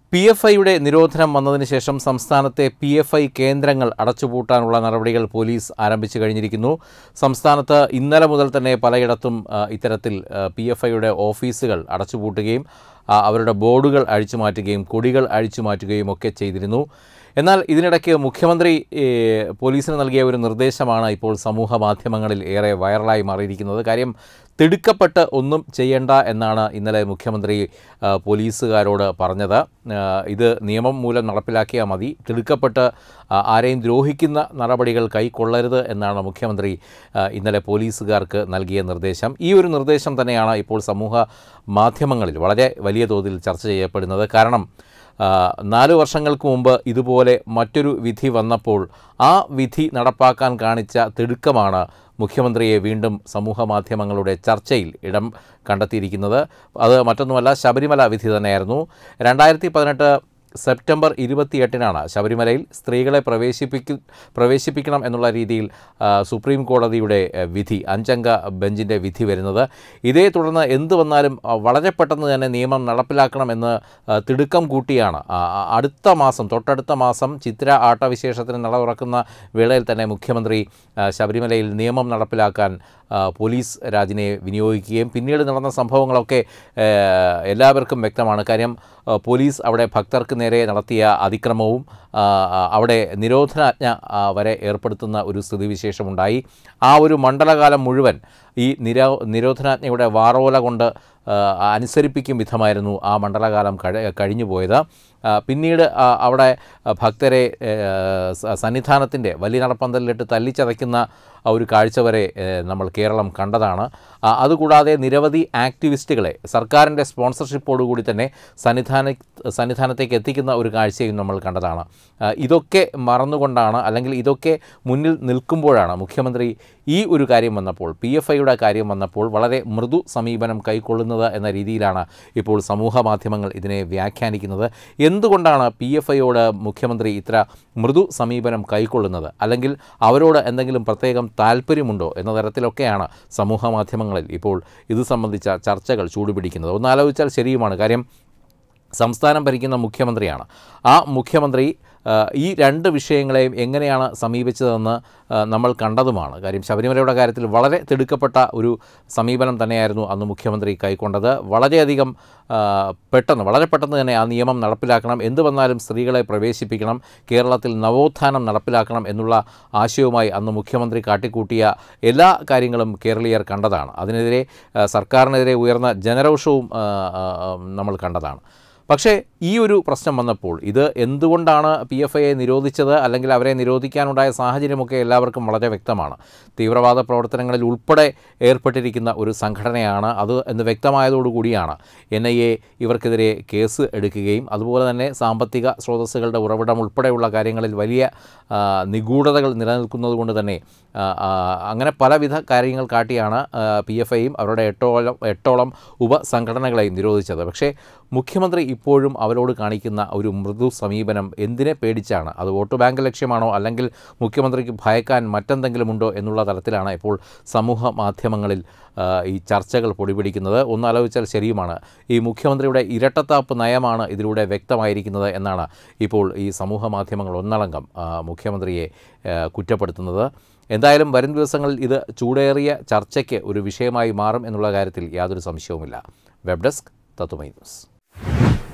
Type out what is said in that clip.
P F ഐയുടെ നിരോധനം വന്നതിന് ശേഷം സംസ്ഥാനത്തെ പി എഫ് ഐ കേന്ദ്രങ്ങൾ അടച്ചുപൂട്ടാനുള്ള നടപടികൾ പോലീസ് ആരംഭിച്ചു കഴിഞ്ഞിരിക്കുന്നു സംസ്ഥാനത്ത് ഇന്നലെ മുതൽ തന്നെ പലയിടത്തും ആ, ഇത്തരത്തിൽ പി എഫ് ഐയുടെ ഓഫീസുകൾ അടച്ചുപൂട്ടുകയും ആ, അവരുടെ ബോർഡുകൾ അഴിച്ചു മാറ്റുകയും കൊടികൾ അഴിച്ചു മാറ്റുകയും ഒക്കെ ചെയ്തിരുന്നു എന്നാൽ ഇതിനിടയ്ക്ക് മുഖ്യമന്ത്രി ഏ, പോലീസിന് നൽകിയ ഒരു നിർദ്ദേശമാണ് ഇപ്പോൾ സമൂഹ മാധ്യമങ്ങളിൽ ഏറെ വൈറലായി മാറിയിരിക്കുന്നത് കാര്യം തിടുക്കപ്പെട്ട് ഒന്നും ചെയ്യേണ്ട എന്നാണ് ഇന്നലെ മുഖ്യമന്ത്രി ആ, പോലീസുകാരോട് പറഞ്ഞത് ആ, ഇത് നിയമം മൂലം നടപ്പിലാക്കിയാൽ മതി തിടുക്കപ്പെട്ട് ആ, ആരെയും ദ്രോഹിക്കുന്ന നടപടികൾ കൈക്കൊള്ളരുത് എന്നാണ് മുഖ്യമന്ത്രി ആ, ഇന്നലെ പോലീസുകാർക്ക് നൽകിയ നിർദ്ദേശം ഈ ഒരു നിർദ്ദേശം തന്നെയാണ് ഇപ്പോൾ സമൂഹ മാധ്യമങ്ങളിൽ വളരെ വലിയ തോതിൽ ചർച്ച ചെയ്യപ്പെടുന്നത് കാരണം ആ, നാല് വർഷങ്ങൾക്ക് മുമ്പ് ഇതുപോലെ മറ്റൊരു വിധി വന്നപ്പോൾ ആ വിധി നടപ്പാക്കാൻ കാണിച്ച തിടുക്കമാണ് മുഖ്യമന്ത്രിയെ വീണ്ടും സമൂഹ മാധ്യമങ്ങളുടെ ചർച്ചയിൽ ഇടം കണ്ടെത്തിയിരിക്കുന്നത് അത് മറ്റൊന്നുമല്ല ശബരിമല വിധി തന്നെയായിരുന്നു രണ്ടായിരത്തി പതിനെട്ട് സെപ്റ്റംബർ ഇരുപത്തിയെട്ടിനാണ് ശബരിമലയിൽ സ്ത്രീകളെ പ്രവേശിപ്പിക്കു പ്രവേശിപ്പിക്കണം എന്നുള്ള രീതിയിൽ ആ, സുപ്രീം കോടതിയുടെ ആ, വിധി അഞ്ചംഗ ബെഞ്ചിൻ്റെ വിധി വരുന്നത് ഇതേ തുടർന്ന് എന്ത് വന്നാലും ആ, വളരെ പെട്ടെന്ന് തന്നെ നിയമം നടപ്പിലാക്കണമെന്ന് ആ, തിടുക്കം കൂട്ടിയാണ് ആ, ആ, അടുത്ത മാസം തൊട്ടടുത്ത മാസം ചിത്ര ആട്ടവിശേഷത്തിന് നട തുറക്കുന്ന വേളയിൽ തന്നെ മുഖ്യമന്ത്രി ആ, ശബരിമലയിൽ നിയമം നടപ്പിലാക്കാൻ ആ, പോലീസ് രാജിനെ വിനിയോഗിക്കുകയും പിന്നീട് നടന്ന സംഭവങ്ങളൊക്കെ ആ, എല്ലാവർക്കും വ്യക്തമാണ് കാര്യം ആ, പോലീസ് അവിടെ ഭക്തർക്ക് നേരെ നടത്തിയ അതിക്രമവും ആ, ആ, അവിടെ നിരോധനാജ്ഞ ആ, വരെ ഏർപ്പെടുത്തുന്ന ഒരു സ്ഥിതിവിശേഷമുണ്ടായി ആ ഒരു മണ്ഡലകാലം മുഴുവൻ ഈ നിരോ നിരോധനാജ്ഞയുടെ വാറോല കൊണ്ട് ആ, അനുസരിപ്പിക്കും വിധമായിരുന്നു ആ മണ്ഡലകാലം കഴി കഴിഞ്ഞു പോയത് ആ, പിന്നീട് ആ, അവിടെ ഭക്തരെ ഏ, സ- സന്നിധാനത്തിൻ്റെ വലിയ നടപ്പന്തലിലിട്ട് തല്ലിച്ചതയ്ക്കുന്ന ആ ഒരു കാഴ്ച വരെ ഏ, നമ്മൾ കേരളം കണ്ടതാണ് ആ, അതുകൂടാതെ നിരവധി ആക്ടിവിസ്റ്റുകളെ സർക്കാരിൻ്റെ സ്പോൺസർഷിപ്പോടുകൂടി തന്നെ സന്നിധാന സന്നിധാനത്തേക്ക് എത്തിക്കുന്ന ഒരു കാഴ്ചയും നമ്മൾ കണ്ടതാണ് ആ, ഇതൊക്കെ മറന്നുകൊണ്ടാണ് അല്ലെങ്കിൽ ഇതൊക്കെ മുന്നിൽ നിൽക്കുമ്പോഴാണ് മുഖ്യമന്ത്രി ഈ ഒരു കാര്യം വന്നപ്പോൾ പി എഫ് ഐയുടെ കാര്യം വന്നപ്പോൾ വളരെ മൃദു സമീപനം കൈക്കൊള്ളുന്നത് എന്ന രീതിയിലാണ് ഇപ്പോൾ സമൂഹ മാധ്യമങ്ങൾ ഇതിനെ വ്യാഖ്യാനിക്കുന്നത് എന്തുകൊണ്ടാണ് പി എഫ് ഐയോട് മുഖ്യമന്ത്രി ഇത്ര മൃദു സമീപനം കൈക്കൊള്ളുന്നത് അല്ലെങ്കിൽ അവരോട് എന്തെങ്കിലും പ്രത്യേകം താല്പര്യമുണ്ടോ എന്ന തരത്തിലൊക്കെയാണ് സമൂഹ മാധ്യമങ്ങളിൽ ഇപ്പോൾ ഇത് സംബന്ധിച്ച ചർച്ചകൾ ചൂടുപിടിക്കുന്നത് ഒന്നാലോചിച്ചാൽ ശരിയുമാണ് കാര്യം സംസ്ഥാനം ഭരിക്കുന്ന മുഖ്യമന്ത്രിയാണ് ആ മുഖ്യമന്ത്രി ആ, ഈ രണ്ട് വിഷയങ്ങളെയും എങ്ങനെയാണ് സമീപിച്ചതെന്ന് ആ, നമ്മൾ കണ്ടതുമാണ് കാര്യം ശബരിമലയുടെ കാര്യത്തിൽ വളരെ തിടുക്കപ്പെട്ട ഒരു സമീപനം തന്നെയായിരുന്നു അന്ന് മുഖ്യമന്ത്രി കൈക്കൊണ്ടത് വളരെയധികം ആ, പെട്ടെന്ന് വളരെ പെട്ടെന്ന് തന്നെ ആ നിയമം നടപ്പിലാക്കണം എന്ത് വന്നാലും സ്ത്രീകളെ പ്രവേശിപ്പിക്കണം കേരളത്തിൽ നവോത്ഥാനം നടപ്പിലാക്കണം എന്നുള്ള ആശയവുമായി അന്ന് മുഖ്യമന്ത്രി കാട്ടിക്കൂട്ടിയ എല്ലാ കാര്യങ്ങളും കേരളീയർ കണ്ടതാണ് അതിനെതിരെ ആ, സർക്കാരിനെതിരെ ഉയർന്ന ജനരോഷവും ആ, ആ, ആ, നമ്മൾ കണ്ടതാണ് പക്ഷേ ഈ ഒരു പ്രശ്നം വന്നപ്പോൾ ഇത് എന്തുകൊണ്ടാണ് പി എഫ് ഐയെ നിരോധിച്ചത് അല്ലെങ്കിൽ അവരെ നിരോധിക്കാനുണ്ടായ സാഹചര്യമൊക്കെ എല്ലാവർക്കും വളരെ വ്യക്തമാണ് തീവ്രവാദ പ്രവർത്തനങ്ങളിൽ ഉൾപ്പെടെ ഏർപ്പെട്ടിരിക്കുന്ന ഒരു സംഘടനയാണ് അത് എന്ന് വ്യക്തമായതോടുകൂടിയാണ് എൻ ഐ എ ഇവർക്കെതിരെ കേസ് എടുക്കുകയും അതുപോലെ തന്നെ സാമ്പത്തിക സ്രോതസ്സുകളുടെ ഉറവിടം ഉൾപ്പെടെയുള്ള കാര്യങ്ങളിൽ വലിയ ആ, നിഗൂഢതകൾ നിലനിൽക്കുന്നത് കൊണ്ട് തന്നെ ആ, ആ, അങ്ങനെ പലവിധ കാര്യങ്ങൾ കാട്ടിയാണ് പി എഫ് ഐയും അവരുടെ എട്ടോളം എട്ടോളം ഉപസംഘടനകളെയും നിരോധിച്ചത് പക്ഷേ മുഖ്യമന്ത്രി ഇപ്പോഴും അവരോട് കാണിക്കുന്ന ഒരു മൃദു സമീപനം എന്തിനെ പേടിച്ചാണ് അത് വോട്ട് ബാങ്ക് ലക്ഷ്യമാണോ അല്ലെങ്കിൽ മുഖ്യമന്ത്രിക്ക് ഭയക്കാൻ മറ്റെന്തെങ്കിലും ഉണ്ടോ എന്നുള്ള തരത്തിലാണ് ഇപ്പോൾ സമൂഹ മാധ്യമങ്ങളിൽ ആ, ഈ ചർച്ചകൾ പൊടിപിടിക്കുന്നത് ഒന്നാലോചിച്ചാൽ ശരിയുമാണ് ഈ മുഖ്യമന്ത്രിയുടെ ഇരട്ടത്താപ്പ് നയമാണ് ഇതിലൂടെ വ്യക്തമായിരിക്കുന്നത് എന്നാണ് ഇപ്പോൾ ഈ സമൂഹ മാധ്യമങ്ങൾ ഒന്നടങ്കം ആ, മുഖ്യമന്ത്രിയെ ആ, കുറ്റപ്പെടുത്തുന്നത് എന്തായാലും വരും ദിവസങ്ങളിൽ ഇത് ചൂടേറിയ ചർച്ചയ്ക്ക് ഒരു വിഷയമായി മാറും എന്നുള്ള കാര്യത്തിൽ യാതൊരു സംശയവുമില്ല വെബ് ഡെസ്ക് തത്തുമൈ ന്യൂസ്